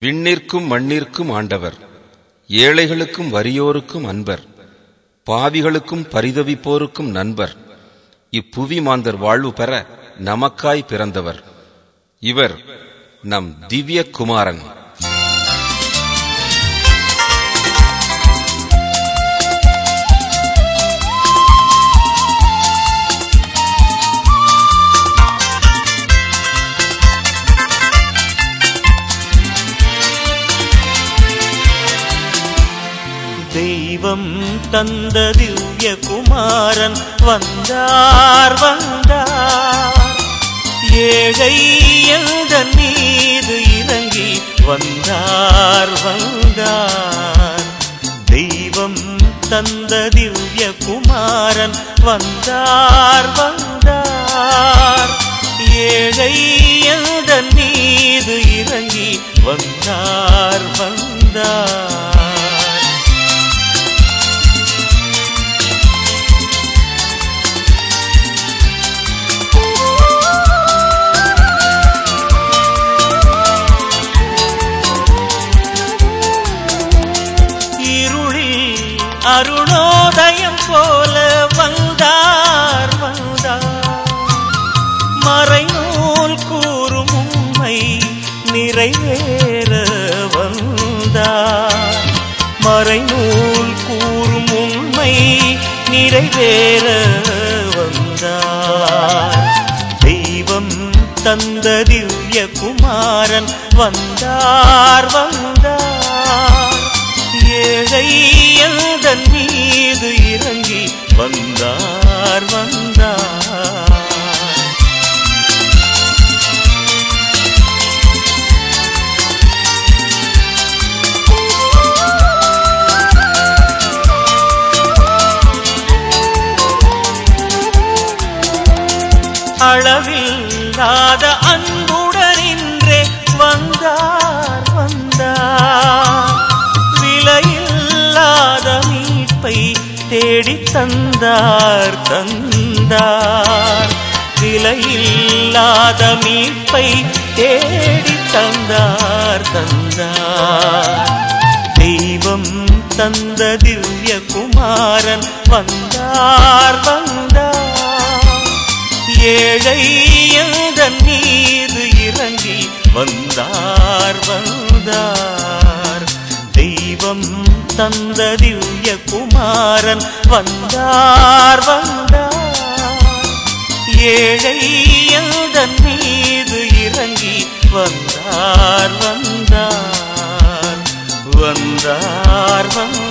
விண்ணிற்கும் மண்ணிற்கும் ஆண்டவர் ஏழைகளுக்கும் வறியோருக்கும் அன்பர் பாவிகளுக்கும் பரிதவிப்போருக்கும் நண்பர் இப்புவி மாந்தர் வாழ்வு பெற நமக்காய் பிறந்தவர் இவர் நம் திவ்ய குமாரன் தெய்வம் தந்த திவ்ய குமாரன் வந்தார் வந்தார் ஏழை எந்தன் மீது இறங்கி வந்தார் வந்தார் தெய்வம் தந்த திவ்ய குமாரன் வந்தார் வந்தார் ஏழை எந்தன் மீது இறங்கி வந்தார் வந்தார் இருளில் அருணோதயம் போல வந்தார் வந்தார் மறைநூல் கூறும் உண்மை நிறைவேற வந்தார் மறைநூல் கூறும் உண்மை நிறைவேற வந்தார் தெய்வம் தந்த திவ்ய குமாரன் வந்தார் வந்தார் ஏழை எந்தன் மீது இறங்கி வந்தார் வந்தார் அளவில்லாத அன்புடனின்றே வந்தார் வந்தார் விலையில்லாத மீட்பை தேடித் தந்தார் தந்தார் விலையில்லாத மீட்பை தேடித் தந்தார் தந்தார் தெய்வம் தந்த திவ்ய குமாரன் வந்தார் வந்தார் ஏழை எந்தன் மீது இறங்கி வந்தார் வந்தார் தெய்வம் தந்த திவ்ய குமாரன் வந்தார் வந்தார் ஏழை எந்தன் மீது இறங்கி வந்தார் வந்தார் வந்தார் வந்தார்